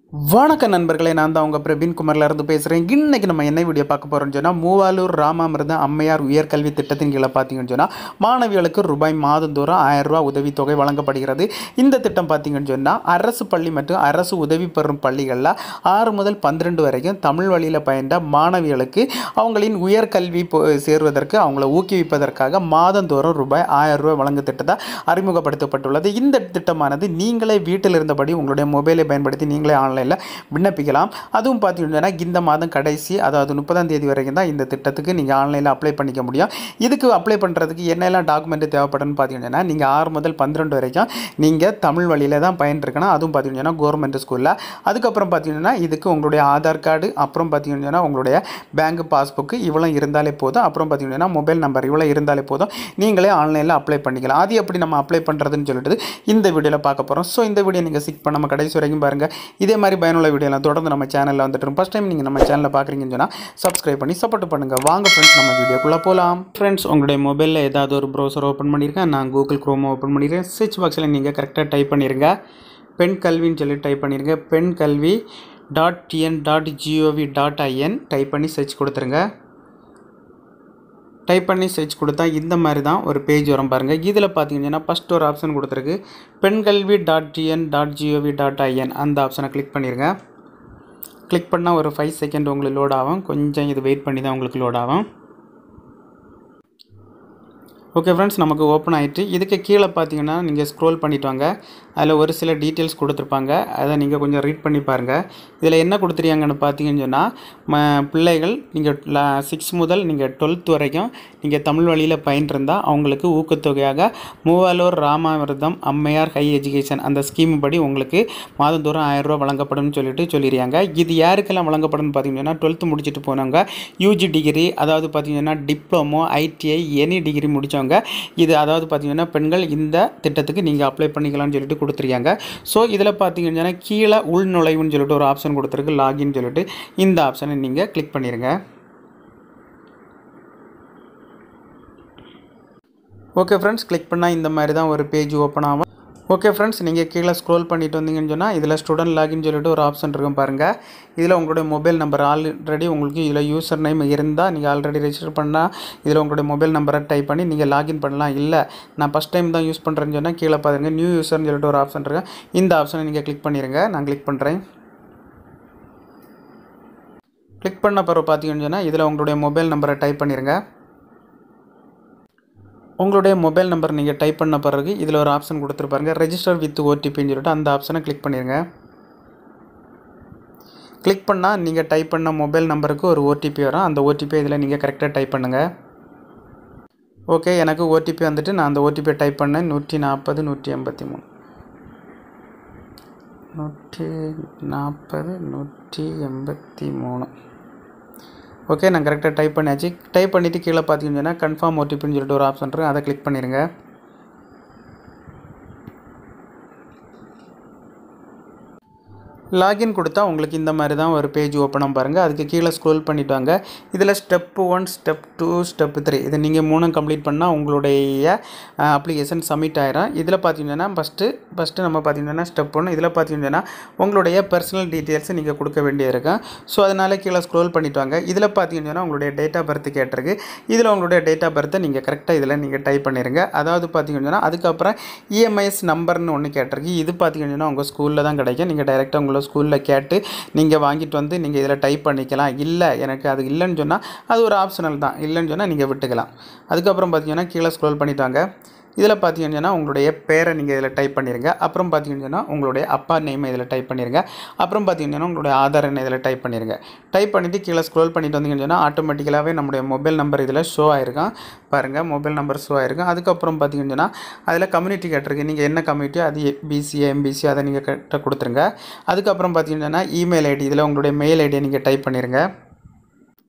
வணக்க நண்பர்களே நான் தான் உங்கள் பிரவீன் குமார்ல இருந்து பேசுகிறேன் இன்னைக்கு நம்ம என்ன வீடியோ பார்க்க போகிறோம்னு சொன்னால் மூவாலூர் ராமாமிர்த அம்மையார் உயர்கல்வி திட்டத்தின் கீழே பார்த்தீங்கன்னு சொன்னால் மாணவிகளுக்கு ரூபாய் மாதந்தோறும் ஆயிரம் ரூபாய் உதவித்தொகை வழங்கப்படுகிறது இந்த திட்டம் பார்த்தீங்கன்னு சொன்னால் அரசு பள்ளி மற்றும் அரசு உதவி பெறும் பள்ளிகளில் ஆறு முதல் பன்னிரெண்டு வரைக்கும் தமிழ் வழியில் பயின்ற மாணவிகளுக்கு அவங்களின் உயர்கல்வி போ- சேருவதற்கு அவங்கள ஊக்குவிப்பதற்காக மாதந்தோறும் ரூபாய் ஆயிரம் ரூபாய் வழங்கு திட்டத்தை அறிமுகப்படுத்தப்பட்டுள்ளது இந்த திட்டமானது நீங்களே வீட்டில் இருந்தபடி உங்களுடைய மொபைலை பயன்படுத்தி நீங்களே ஆன்லைனில் விண்ணப்பிக்கலாம் அதுவும் பார்த்தீங்கன்னா இந்த மாதம் கடைசி அதாவது முப்பதாம் தேதி வரைக்கும் தான் இந்த திட்டத்துக்கு நீங்கள் ஆன்லைனில் அப்ளை பண்ணிக்க முடியும் இதுக்கு அப்ளை பண்ணுறதுக்கு என்னெல்லாம் டாக்குமெண்ட் தேவைப்படும்னு பார்த்தீங்கன்னா நீங்கள் ஆறு முதல் பன்னிரெண்டு வரைக்கும் நீங்கள் தமிழ் வழியில் தான் பயின்றிருக்கணும் அதுவும் பார்த்தீங்கன்னா கவர்மெண்ட் ஸ்கூலில் அதுக்கப்புறம் பார்த்தீங்கன்னா இதுக்கு உங்களுடைய ஆதார் கார்டு அப்புறம் பார்த்தீங்கன்னா உங்களுடைய பேங்க் பாஸ்புக்கு இவ்வளோ இருந்தாலே போதும் அப்புறம் பார்த்தீங்கன்னா மொபைல் நம்பர் இவ்வளோ இருந்தாலே போதும் நீங்களே ஆன்லைனில் அப்ளை பண்ணிக்கலாம் அது எப்படி நம்ம அப்ளை பண்ணுறதுன்னு சொல்லிட்டு இந்த வீடியோவில் பார்க்க போகிறோம் ஸோ இந்த வீடியோ நீங்கள் சிக் பண்ணாமல் கடைசி வரைக்கும் பாருங்கள் இதே மாதிரி பயனுள்ள வீடியோலாம் தொடர்ந்து நம்ம சேனலில் வந்துட்டு ஃபஸ்ட் டைம் நீங்கள் நம்ம சேனலில் பார்க்குறீங்கன்னு சொன்னால் சப்ஸ்கிரைப் பண்ணி சப்போர்ட் பண்ணுங்கள் வாங்க ஃப்ரெண்ட்ஸ் நம்ம வீடியோக்குள்ளே போகலாம் ஃப்ரெண்ட்ஸ் உங்களுடைய மொபைலில் ஏதாவது ஒரு ப்ரௌசர் ஓப்பன் பண்ணியிருக்கேன் நான் கூகுள் க்ரோமை ஓப்பன் பண்ணியிருக்கேன் சர்ச் பாக்ஸில் நீங்கள் கரெக்டாக டைப் பண்ணிடுங்க பெண் கல்வின்னு சொல்லி டைப் பண்ணிடுங்க Penn Kalvi dot TN dot GOV dot IN type பண்ணி சர்ச் கொடுத்துருங்க டைப் பண்ணி சர்ச் கொடுத்தா இந்த மாதிரி தான் ஒரு பேஜ் வரும் பாருங்கள் இதில் பார்த்தீங்கன்னா ஃபஸ்ட் ஒரு ஆப்ஷன் கொடுத்துருக்கு Pennkalvi dot TN dot GOV dot IN அந்த ஆப்ஷனை கிளிக் பண்ணிடுங்க கிளிக் பண்ணால் ஒரு ஃபைவ் செகண்ட் உங்களுக்கு லோட் ஆகும் கொஞ்சம் இது வெயிட் பண்ணி தான் உங்களுக்கு லோட் ஆகும் ஓகே ஃப்ரெண்ட்ஸ் நமக்கு ஓப்பன் ஆயிட்டு இதுக்கு கீழே பார்த்தீங்கன்னா நீங்கள் ஸ்க்ரோல் பண்ணிட்டு வாங்க அதில் ஒரு சில டீட்டெயில்ஸ் கொடுத்துருப்பாங்க அதை நீங்கள் கொஞ்சம் ரீட் பண்ணி பாருங்கள் இதில் என்ன கொடுத்துருக்காங்கன்னு பார்த்தீங்கன்னு சொன்னால் ம பிள்ளைகள் நீங்கள் சிக்ஸ் முதல் நீங்கள் டுவெல்த் வரைக்கும் நீங்கள் தமிழ் வழியில் பயின்றிருந்தால் அவங்களுக்கு ஊக்கத்தொகையாக மூவாலூர் ராமாமிர்தம் அம்மையார் ஹை எஜுகேஷன் அந்த ஸ்கீம் படி உங்களுக்கு மாதந்தோறும் ஆயிரம் ரூபாய் வழங்கப்படும்னு சொல்லிட்டு சொல்லியிருக்காங்க இது யாருக்கெல்லாம் வழங்கப்படும்னு பார்த்தீங்கன்னா டுவெல்த்து முடிச்சுட்டு போனவங்க யூஜி டிகிரி அதாவது பார்த்தீங்கன்னா டிப்ளமோ ஐடிஐ எனி டிகிரி முடித்தவங்க இது அதாவது பார்த்தீங்கன்னா பெண்கள் இந்த திட்டத்துக்கு நீங்கள் அப்ளை பண்ணிக்கலாம்னு சொல்லிட்டு கொடுத்துருக்காங்க ஸோ இதில் பார்த்தீங்கன்னா கீழே உள்நுழைவுன்னு சொல்லிட்டு ஒரு ஆப்ஷன் கொடுத்துருக்கு லாகின் சொல்லிட்டு இந்த ஆப்ஷனை நீங்கள் கிளிக் பண்ணிடுங்க ஓகே ஃப்ரெண்ட்ஸ் கிளிக் பண்ணால் இந்த மாதிரி தான் ஒரு பேஜ் ஓப்பன் ஆகும் ஓகே ஃப்ரெண்ட்ஸ் நீங்கள் கீழே ஸ்க்ரோல் பண்ணிட்டு வந்தீங்கன்னு சொன்னால் இதில் ஸ்டூடெண்ட் லாகின் சொல்லிட்டு ஒரு ஆப்ஷன் இருக்கும் பாருங்கள் இதில் உங்களுடைய மொபைல் நம்பர் ஆல்ரெடி உங்களுக்கு இதில் யூசர் நேம் இருந்தால் நீங்கள் ஆல்ரெடி ரெஜிஸ்டர் பண்ணால் இதில் உங்களுடைய மொபைல் நம்பரை டைப் பண்ணி நீங்கள் லாகின் பண்ணலாம் இல்லை நான் ஃபஸ்ட் டைம் தான் யூஸ் பண்ணுறேன்னு சொன்னால் கீழே பாருங்கள் நியூ யூசர்னு சொல்லிட்டு ஒரு ஆப்ஷன் இருக்கு இந்த ஆப்ஷனை நீங்கள் கிளிக் பண்ணிடுங்க நான் கிளிக் பண்ணுறேன் கிளிக் பண்ண பிறகு பார்த்தீங்கன்னு சொன்னால் இதில் உங்களுடைய மொபைல் நம்பரை டைப் பண்ணிடுங்க உங்களுடைய மொபைல் நம்பர் நீங்கள் டைப் பண்ண பிறகு இதில் ஒரு ஆப்ஷன் கொடுத்துருப்பாருங்க ரெஜிஸ்டர் வித் ஓடிபின்னு சொல்லிட்டு அந்த ஆப்ஷனை கிளிக் பண்ணிடுங்க கிளிக் பண்ணால் நீங்கள் டைப் பண்ண மொபைல் நம்பருக்கு ஒரு ஓடிபி வரும் அந்த ஓடிபி இதில் நீங்கள் கரெக்டாக டைப் பண்ணுங்கள் ஓகே எனக்கு ஓடிபி வந்துட்டு நான் அந்த ஓடிபியை டைப் பண்ணேன் நூற்றி நாற்பது நூற்றி எண்பத்தி மூணு நூற்றி நாற்பது நூற்றி எண்பத்தி மூணு ஓகே நான் கரெக்டாக டைப் பண்ணியாச்சு டைப் பண்ணிவிட்டு கீழே பார்த்தீங்கன்னா கன்ஃபார்ம் ஓடிபின்னு சொல்லிட்டு ஒரு ஆப்ஷன் இருக்குது அதை கிளிக் பண்ணிடுங்க லாகின் கொடுத்தா உங்களுக்கு இந்த மாதிரி தான் ஒரு பேஜ் ஓப்பனாக பாருங்கள் அதுக்கு கீழே ஸ்க்ரோல் பண்ணிட்டு வாங்க இதில் step one step two step three இதை நீங்கள் மூணும் கம்ப்ளீட் பண்ணால் உங்களுடைய அப்ளிகேஷன் சப்மிட் ஆயிரும் இதில் பார்த்தீங்கன்னா ஃபஸ்ட்டு ஃபஸ்ட்டு நம்ம பார்த்தீங்கன்னா ஸ்டெப் ஒன் இதில் பார்த்தீங்கன்னா உங்களுடைய பர்சனல் டீட்டெயில்ஸை நீங்கள் கொடுக்க வேண்டியிருக்கும் ஸோ அதனால் கீழே ஸ்க்ரோல் பண்ணிட்டு வாங்க இதில் பார்த்தீங்கன்னா உங்களுடைய டேட் ஆஃப் பர்த் கேட்டிருக்கு இதில் உங்களுடைய டேட் ஆஃப் பர்த்தை நீங்கள் கரெக்டாக இதில் நீங்கள் டைப் பண்ணிடுங்க அதாவது பார்த்தீங்கன்னா அதுக்கப்புறம் இஎம்ஐஎஸ் நம்பர்னு ஒன்று கேட்டிருக்கு இது பார்த்தீங்கன்னா உங்கள் ஸ்கூலில் தான் கிடைக்கும் நீங்கள் டைரெக்டாக உங்களை ஸ்கூலில் கேட்டு நீங்கள் வாங்கிட்டு வந்து நீங்கள் இதில் டைப் பண்ணிக்கலாம் இல்லை எனக்கு அது இல்லைன்னு சொன்னால் அது ஒரு ஆப்ஷனல் தான் இல்லைன்னு சொன்னால் நீங்கள் விட்டுக்கலாம் அதுக்கப்புறம் பார்த்தீங்கன்னா கீழே ஸ்க்ரோல் பண்ணிட்டாங்க இதில் பார்த்தீங்கன்னா உங்களுடைய பேரை நீங்கள் இதில் டைப் பண்ணிடுங்க அப்புறம் பார்த்தீங்கன்னா உங்களுடைய அப்பா நேமை இதில் டைப் பண்ணிடுங்க அப்புறம் பார்த்தீங்கன்னா உங்களுடைய ஆதார் எண்ணை இதில் டைப் பண்ணிடுங்க டைப் பண்ணிவிட்டு கீழே ஸ்க்ரோல் பண்ணிட்டு வந்தீங்கன்னு சொன்னால் ஆட்டோமேட்டிக்கலாகவே நம்முடைய மொபைல் நம்பர் இதில் ஷோ ஆயிருக்கும் பாருங்கள் மொபைல் நம்பர் ஷோ ஆயிருக்கும் அதுக்கப்புறம் பார்த்தீங்கன்னு சொன்னால் அதில் கம்யூனிட்டி கேட்டிருக்கு நீங்கள் என்ன கம்யூனிட்டியோ அது பிசி எம்பிசி அதை நீங்கள் கரெக்டாக கொடுத்துருங்க அதுக்கப்புறம் பார்த்தீங்கன்னா இமெயில் ஐடி இதில் உங்களுடைய மெயில் ஐடியை நீங்கள் டைப் பண்ணிடுங்க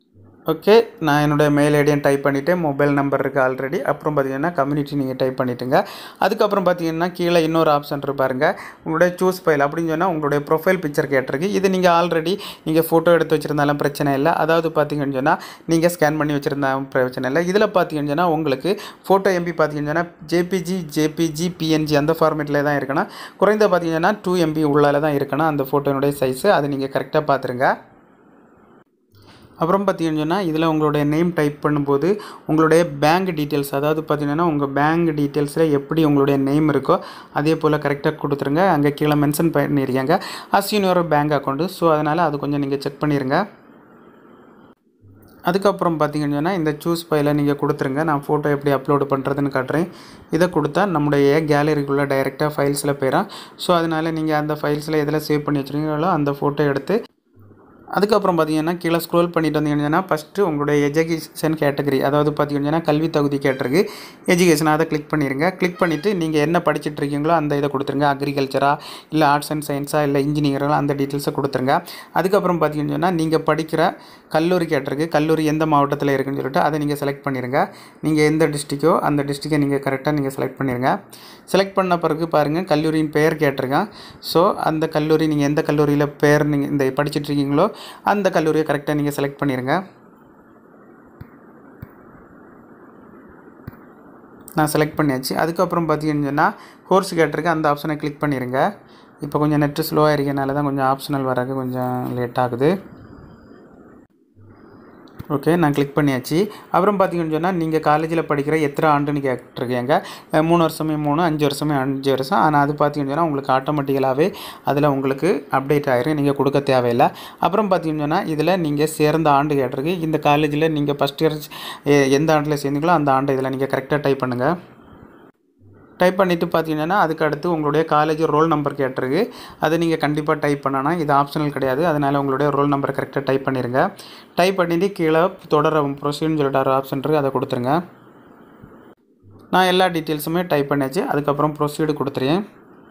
ஓகே நான் என்னுடைய மெயில் ஐடியும் டைப் பண்ணிவிட்டேன் மொபைல் நம்பர் இருக்குது ஆல்ரெடி அப்புறம் பார்த்தீங்கன்னா கம்யூனிட்டி நீங்கள் டைப் பண்ணிட்டுங்க அதுக்கப்புறம் பார்த்தீங்கன்னா கீழே இன்னொரு ஆப்ஷன் இருக்கு பாருங்க உங்களுடைய சூஸ் ஃபைல் அப்படின்னு சொன்னால் உங்களுடைய ப்ரொஃபைல் பிக்சர் கேட்டிருக்கு இது நீங்கள் ஆல்ரெடி நீங்கள் ஃபோட்டோ எடுத்து வச்சுருந்தாலும் பிரச்சனை இல்லை அதாவது பார்த்தீங்கன்னு சொன்னால் நீங்கள் ஸ்கேன் பண்ணி வச்சுருந்தாலும் பிரச்சனை இல்லை இதில் பார்த்தீங்கன்னு சொன்னால் உங்களுக்கு ஃபோட்டோ எம்பி பார்த்தீங்கன்னு சொன்னால் ஜேபிஜி ஜேபிஜி பிஎன்ஜி அந்த ஃபார்மேட்டில் தான் இருக்கணும் குறைந்த பார்த்தீங்கன்னா டூ எம்பி உள்ளால தான் இருக்கணும் அந்த ஃபோட்டோனுடைய சைஸு அதை நீங்கள் கரெக்டாக பார்த்துருங்க அப்புறம் பார்த்தீங்கன்னு சொன்னால் இதில் உங்களுடைய நேம் டைப் பண்ணும்போது உங்களுடைய பேங்க் டீட்டெயில்ஸ் அதாவது பார்த்தீங்கன்னா உங்கள் பேங்க் டீட்டெயில்ஸில் எப்படி உங்களுடைய நேம் இருக்கோ அதே போல் கரெக்டாக கொடுத்துருங்க அங்கே கீழே மென்ஷன் பண்ணியிருக்காங்க அஸ்யூனியோர் பேங்க் அக்கௌண்ட்டு ஸோ அதனால் அது கொஞ்சம் நீங்கள் செக் பண்ணிடுங்க அதுக்கப்புறம் பார்த்தீங்கன்னு சொன்னால் இந்த சூஸ் ஃபைலை நீங்கள் கொடுத்துருங்க நான் ஃபோட்டோ எப்படி அப்லோடு பண்ணுறதுன்னு காட்டுறேன் இதை கொடுத்தா நம்முடைய கேலரிக்குள்ளே டைரெக்டாக ஃபைல்ஸில் போயிடும் ஸோ அதனால் நீங்கள் அந்த ஃபைல்ஸில் எதில் சேவ் பண்ணி வச்சுருக்கீங்களோ அந்த ஃபோட்டோ எடுத்து அதுக்கப்புறம் பார்த்தீங்கன்னா கீழே ஸ்க்ரோல் பண்ணிட்டு வந்தீங்கன்னா ஃபஸ்ட்டு உங்களுடைய எஜுகேஷன் கேட்டகரி அதாவது பார்த்தீங்கன்னா கல்வி தகுதி கேட்டிருக்கு எஜுகேஷன் அதை கிளிக் பண்ணிடுங்க கிளிக் பண்ணிவிட்டு நீங்கள் என்ன படிச்சுட்டு இருக்கீங்களோ அந்த இதை கொடுத்துருங்க அக்ரிகல்ச்சரா இல்லை ஆர்ட்ஸ் அண்ட் சயின்ஸா இல்லை இன்ஜினியரிங் அந்த டீட்டெயில்ஸை கொடுத்துருங்க அதுக்கப்புறம் பார்த்தீங்கன்னா நீங்கள் படிக்கிற கல்லூரி கேட்டிருக்கு கல்லூரி எந்த மாவட்டத்தில் இருக்குன்னு சொல்லிட்டு அதை நீங்கள் செலக்ட் பண்ணிடுங்க நீங்கள் எந்த டிஸ்ட்ரிக்கோ அந்த டிஸ்ட்ரிக்கை நீங்கள் கரெக்டாக நீங்கள் செலக்ட் பண்ணிடுங்க செலக்ட் பண்ண பிறகு பாருங்கள் கல்லூரியின் பெயர் கேட்டிருக்கேன் ஸோ அந்த கல்லூரி நீங்கள் எந்த கல்லூரியில் பேர் நீங்கள் இந்த படிச்சுட்டு இருக்கீங்களோ அந்த கல்லூரியை கரெக்டாக நீங்கள் செலக்ட் பண்ணிடுங்க நான் செலக்ட் பண்ணியாச்சு அதுக்கப்புறம் பார்த்தீங்கன்னு சொன்னால் கோர்ஸ் கேட்டிருக்கேன் அந்த ஆப்ஷனை கிளிக் பண்ணிடுங்க இப்போ கொஞ்சம் நெட்டு ஸ்லோவாக இருக்கனால தான் கொஞ்சம் ஆப்ஷனல் வரக்கு கொஞ்சம் லேட் ஆகுது ஓகே நான் கிளிக் பண்ணியாச்சு அப்புறம் பார்த்தீங்கன்னு சொன்னால் நீங்கள் காலேஜில் படிக்கிற எத்தனை ஆண்டுன்னு கேட்டிருக்கீங்க அஹ் மூணு வருஷமே மூணு அஞ்சு வருஷமே அஞ்சு வருஷம் ஆனால் அது பார்த்தீங்கன்னு சொன்னால் உங்களுக்கு ஆட்டோமேட்டிக்கலாகவே அதில் உங்களுக்கு அப்டேட் ஆகிரும் நீங்கள் கொடுக்க தேவையில்லை அப்புறம் பார்த்தீங்கன்னு சொன்னால் இதில் நீங்கள் சேர்ந்த ஆண்டு கேட்டிருக்கு இந்த காலேஜில் நீங்கள் ஃபஸ்ட் இயர் எந்த ஆண்டில் சேர்ந்தீங்களோ அந்த ஆண்டை இதில் நீங்கள் கரெக்டாக டைப் பண்ணுங்கள் டைப் பண்ணிவிட்டு பார்த்தீங்கன்னா அதுக்கு அடுத்து உங்களுடைய காலேஜ் ரோல் நம்பர் கேட்டிருக்கு அதை நீங்கள் கண்டிப்பாக டைப் பண்ணணும் இது ஆப்ஷனல் கிடையாது அதனால் உங்களுடைய ரோல் நம்பர் கரெக்டாக டைப் பண்ணிடுங்க டைப் பண்ணிவிட்டு கீழே தொடரவும் ப்ரொசீட்னு சொல்லிட்டு ஒரு ஆப்ஷன் இருக்குது அதை கொடுத்துருங்க நான் எல்லா டீட்டெயில்ஸுமே டைப் பண்ணியாச்சு அதுக்கப்புறம் ப்ரொசீடு கொடுத்துருக்கேன்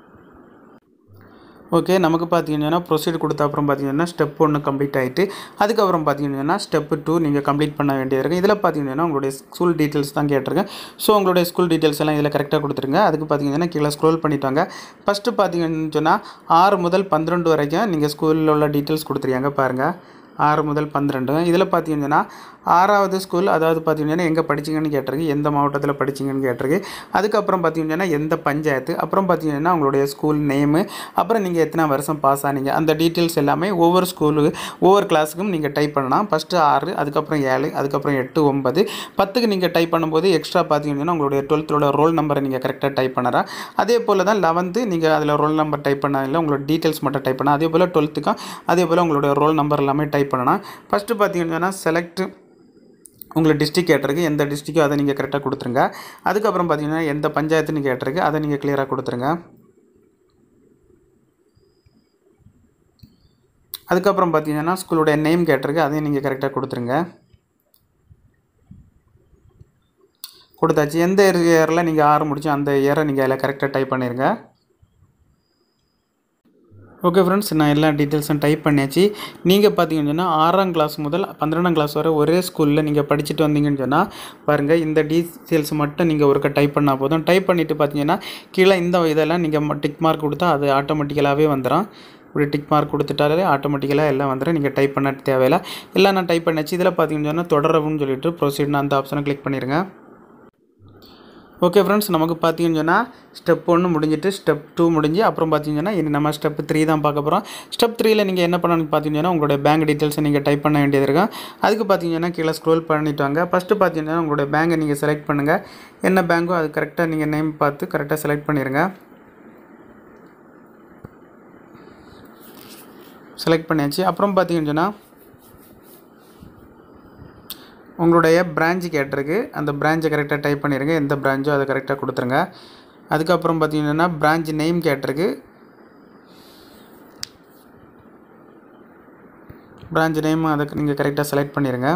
ஓகே நமக்கு பார்த்தீங்கன்னா ப்ரொசீட் கொடுத்த அப்புறம் பார்த்தீங்கன்னா ஸ்டெப் ஒன்று கம்ப்ளீட் ஆகிட்டு அதுக்கப்புறம் பார்த்தீங்கன்னா ஸ்டெப் டூ நீங்கள் கம்ப்ளீட் பண்ண வேண்டியது இருக்குது இதில் பார்த்தீங்கன்னா உங்களுடைய ஸ்கூல் டீட்டெயில்ஸ் தான் கேட்டிருக்கேன் ஸோ உங்களுடைய ஸ்கூல் டீட்டெயில்ஸ் எல்லாம் இதில் கரெக்டாக கொடுத்துருங்க அதுக்கு பார்த்தீங்கன்னா கீழே ஸ்க்ரோல் பண்ணிட்டாங்க ஃபஸ்ட்டு பார்த்தீங்கன்னு சொன்னால் ஆறு முதல் பன்னிரெண்டு வரைக்கும் நீங்கள் ஸ்கூலில் உள்ள டீட்டெயில்ஸ் கொடுத்துருக்காங்க பாருங்கள் ஆறு முதல் பன்னிரெண்டு இதில் பார்த்தீங்கன்னா ஆறாவது ஸ்கூல் அதாவது பார்த்தீங்கன்னா எங்கே படிச்சீங்கன்னு கேட்டிருக்கு எந்த மாவட்டத்தில் படிச்சீங்கன்னு கேட்டிருக்கு அதுக்கப்புறம் பார்த்தீங்கன்னா எந்த பஞ்சாயத்து அப்புறம் பார்த்தீங்கன்னா உங்களுடைய ஸ்கூல் நேமு அப்புறம் நீங்கள் எத்தனை வருஷம் பாஸ் ஆனீங்க அந்த டீட்டெயில்ஸ் எல்லாமே ஒவ்வொரு ஸ்கூலு ஒவ்வொரு கிளாஸுக்கும் நீங்கள் டைப் பண்ணலாம் ஃபஸ்ட்டு ஆறு அதுக்கப்புறம் ஏழு அதுக்கப்புறம் எட்டு ஒன்பது பத்துக்கு நீங்கள் டைப் பண்ணும்போது எக்ஸ்ட்ரா பார்த்தீங்கன்னா உங்களுடைய டுவெல்த்தோட ரோல் நம்பரை நீங்கள் கரெக்டாக டைப் பண்ணலாம் அதே போல் தான் லெவன்த்து நீங்கள் அதில் ரோல் நம்பர் டைப் பண்ணதில்லை உங்களோட டீட்டெயில்ஸ் மட்டும் டைப் பண்ணலாம் அதே போல் டுவெல்த்துக்கும் அதே போல் உங்களுடைய ரோல் நம்பர் எல்லாமே டைப் பண்ணலாம் ஃபஸ்ட்டு பார்த்தீங்கன்னா செலக்ட் உங்களை டிஸ்ட்ரிக் கேட்டிருக்கு எந்த டிஸ்ட்ரிக்கோ அதை நீங்கள் கரெக்டாக கொடுத்துருங்க அதுக்கப்புறம் பார்த்தீங்கன்னா எந்த பஞ்சாயத்துன்னு கேட்டிருக்கு அதை நீங்கள் கிளியராக கொடுத்துருங்க அதுக்கப்புறம் பார்த்தீங்கன்னா ஸ்கூலோடைய நேம் கேட்டிருக்கு அதையும் நீங்கள் கரெக்டாக கொடுத்துருங்க கொடுத்தாச்சு எந்த இயரில் நீங்கள் ஆறு முடிச்சோ அந்த இயரை நீங்கள் அதில் கரெக்டாக டைப் பண்ணிடுங்க ஓகே ஃப்ரெண்ட்ஸ் நான் எல்லா டீட்டெயில்ஸும் டைப் பண்ணியாச்சு நீங்கள் பார்த்தீங்கன்னு சொன்னால் ஆறாம் கிளாஸ் முதல் பன்னிரெண்டாம் கிளாஸ் வரை ஒரே ஸ்கூலில் நீங்கள் படிச்சுட்டு வந்தீங்கன்னு சொன்னால் பாருங்கள் இந்த டீட்டெயில்ஸ் மட்டும் நீங்கள் ஒருக்க டைப் பண்ணால் போதும் டைப் பண்ணிவிட்டு பார்த்தீங்கன்னா கீழே இந்த இதெல்லாம் நீங்கள் டிக் மார்க் கொடுத்தா அது ஆட்டோமேட்டிக்கலாகவே வந்துடும் இப்படி டிக் மார்க் கொடுத்துட்டாலே ஆட்டோமேட்டிக்கலாக எல்லாம் வந்துடும் நீங்கள் டைப் பண்ண தேவையில்லை எல்லாம் நான் டைப் பண்ணியாச்சு இதில் பார்த்தீங்கன்னு சொன்னால் தொடரவுன்னு சொல்லிட்டு ப்ரொசீட்னு அந்த ஆப்ஷனை கிளிக் பண்ணிடுங்க ஓகே ஃப்ரெண்ட்ஸ் நமக்கு பார்த்தீங்கன்னு சொன்னால் ஸ்டெப் ஒன்று முடிஞ்சிட்டு ஸ்டெப் டூ முடிஞ்சு அப்புறம் பார்த்தீங்கன்னா இனி நம்ம ஸ்டெப் த்ரீ தான் பார்க்க போகிறோம் ஸ்டெப் த்ரீல நீங்கள் என்ன பண்ணணும்னு பார்த்தீங்கன்னா உங்களுடைய பேங்க் டீட்டெயில்ஸை நீங்கள் டைப் பண்ண வேண்டியது இருக்கும் அதுக்கு பார்த்தீங்கன்னா கீழே ஸ்க்ரோல் பண்ணிட்டு வாங்க ஃபஸ்ட்டு பார்த்தீங்கன்னா உங்களுடைய பேங்கை நீங்கள் செலக்ட் பண்ணுங்கள் என்ன பேங்கோ அது கரெக்டாக நீங்கள் நேம் பார்த்து கரெக்டாக செலக்ட் பண்ணிடுங்க செலக்ட் பண்ணியாச்சு அப்புறம் பார்த்தீங்கன்னு சொன்னால் உங்களுடைய பிரான்ச்சு கேட்டிருக்கு அந்த பிரான்ச்சை கரெக்டாக டைப் பண்ணிடுங்க எந்த பிரான்ச்சோ அதை கரெக்டாக கொடுத்துருங்க அதுக்கப்புறம் பார்த்தீங்கன்னா பிரான்ச் நேம் கேட்டிருக்கு பிரான்ச் நேம் அதை நீங்கள் கரெக்டாக செலக்ட் பண்ணிடுங்க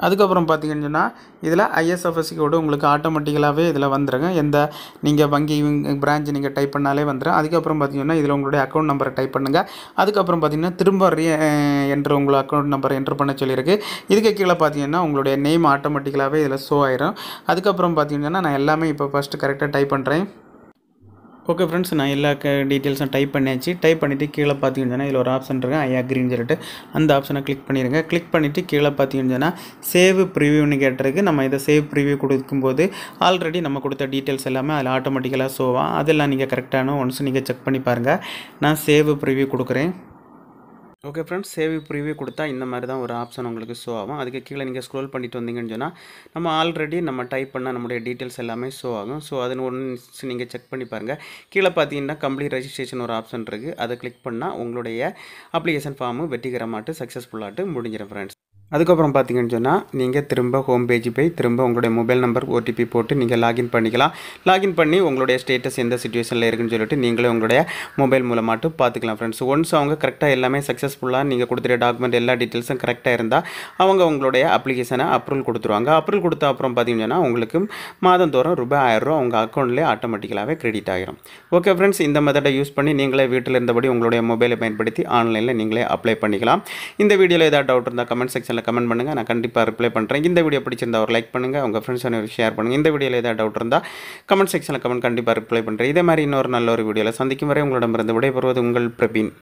அதுக்கப்புறம் பார்த்தீங்கன்னு சொன்னால் இதில் ஐஎஸ்எஃப்எஸ்சி கோடு உங்களுக்கு ஆட்டோமேட்டிக்கலாகவே இதில் வந்துருங்க எந்த நீங்கள் வங்கி பிரான்ச் நீங்கள் டைப் பண்ணாலே வந்துடும் அதுக்கப்புறம் பார்த்தீங்கன்னா இதில் உங்களுடைய அக்கௌண்ட் நம்பரை டைப் பண்ணுங்கள் அதுக்கப்புறம் பார்த்தீங்கன்னா திரும்ப ரீ என்ட்ரு உங்களை அக்கௌண்ட் நம்பர் என்ட்ரு பண்ண சொல்லியிருக்கு இதுக்கு கீழே பார்த்தீங்கன்னா உங்களுடைய நேம் ஆட்டோமேட்டிக்கலாகவே இதில் ஷோ ஆயிரும் அதுக்கப்புறம் பார்த்தீங்கன்னா நான் எல்லாமே இப்போ ஃபஸ்ட்டு கரெக்டாக டைப் பண்ணுறேன் ஓகே ஃப்ரெண்ட்ஸ் நான் எல்லா க டீட்டெயில்ஸும் டைப் பண்ணியாச்சு டைப் பண்ணிவிட்டு கீழே பார்த்தீங்கன்னா இதில் ஒரு ஆப்ஷன் இருக்கு ஐ அக்ரின்னு சொல்லிட்டு அந்த ஆப்ஷனை கிளிக் பண்ணிடுங்க கிளிக் பண்ணிவிட்டு கீழே பார்த்தீங்கன்னா சேவ் ப்ரிவியூன்னு கேட்டிருக்கு நம்ம இதை சேவ் ப்ரிவியூ கொடுக்கும்போது ஆல்ரெடி நம்ம கொடுத்த டீட்டெயில்ஸ் எல்லாமே அதில் ஆட்டோமேட்டிக்கலாக ஷோவாக அதெல்லாம் நீங்கள் கரெக்டான ஒன்ஸ் நீங்கள் செக் பண்ணி பாருங்கள் நான் சேவ் ப்ரிவியூ கொடுக்குறேன் ஓகே ஃப்ரெண்ட்ஸ் சேவ் ப்ரிவியூ கொடுத்தா இந்த மாதிரி தான் ஒரு ஆப்ஷன் உங்களுக்கு ஷோ ஆகும் அதுக்கு கீழே நீங்கள் ஸ்க்ரோல் பண்ணிட்டு வந்தீங்கன்னு சொன்னால் நம்ம ஆல்ரெடி நம்ம டைப் பண்ண நம்முடைய டீட்டெயில்ஸ் எல்லாமே ஷோ ஆகும் ஸோ அது ஒன்று நீங்கள் செக் பண்ணி பாருங்கள் கீழே பார்த்தீங்கன்னா கம்ப்ளீட் ரெஜிஸ்ட்ரேஷன் ஒரு ஆப்ஷன் இருக்குது அதை கிளிக் பண்ணால் உங்களுடைய அப்ளிகேஷன் ஃபார்மு வெற்றிகரமாட்டு சக்ஸஸ்ஃபுல்லாட்டு முடிஞ்சிடும் ஃப்ரெண்ட்ஸ் அதுக்கப்புறம் பார்த்தீங்கன்னு சொன்னால் நீங்கள் திரும்ப ஹோம் பேஜ் போய் திரும்ப உங்களுடைய மொபைல் நம்பர் ஓடிபி போட்டு நீங்கள் லாகின் பண்ணிக்கலாம் லாகின் பண்ணி உங்களுடைய ஸ்டேட்டஸ் எந்த சுச்சுவேஷனில் இருக்குன்னு சொல்லிட்டு நீங்களே உங்களுடைய மொபைல் மூலமாட்டு பார்த்துக்கலாம் ஃப்ரெண்ட்ஸ் ஒன்ஸ் அவங்க கரெக்டாக எல்லாமே சக்ஸஸ்ஃபுல்லாக நீங்கள் கொடுத்துற டாக்குமெண்ட் எல்லா டீட்டெயில்ஸும் கரெக்டாக இருந்தால் அவங்க உங்களுடைய அப்ளிகேஷனை அப்ரூவல் கொடுத்துருவாங்க அப்ரூவல் கொடுத்த அப்புறம் பார்த்தீங்கன்னா உங்களுக்கு மாதந்தோறும் ரூபாய் ஆயிரரூவா உங்கள் அக்கௌண்ட்லேயே ஆட்டோமேட்டிக்கலாகவே கிரெடிட் ஆகிரும் ஓகே ஃப்ரெண்ட்ஸ் இந்த மெத்தடை யூஸ் பண்ணி நீங்களே வீட்டில் இருந்தபடி உங்களுடைய மொபைலை பயன்படுத்தி ஆன்லைனில் நீங்களே அப்ளை பண்ணிக்கலாம் இந்த வீடியோவில் ஏதாவது டவுட் இருந்தால் கமெண்ட் செக்ஷனில் கமெண்ட் பண்ணுங்கள் நான் கண்டிப்பாக ரிப்ளை பண்ணுறேன் இந்த வீடியோ பிடிச்சிருந்தா ஒரு லைக் பண்ணுங்கள் உங்கள் ஃப்ரெண்ட்ஸ் ஷேர் பண்ணுங்கள் இந்த வீடியோவில் ஏதாவது டவுட் இருந்தால் கமெண்ட் செக்ஷனில் கமெண்ட் கண்டிப்பாக ரிப்ளை பண்ணுறேன் இதே மாதிரி இன்னொரு நல்ல ஒரு வீடியோவில் சந்திக்கும் வரை உங்களிடமிருந்து விடைபெறுவது உங்கள் பிரபீன்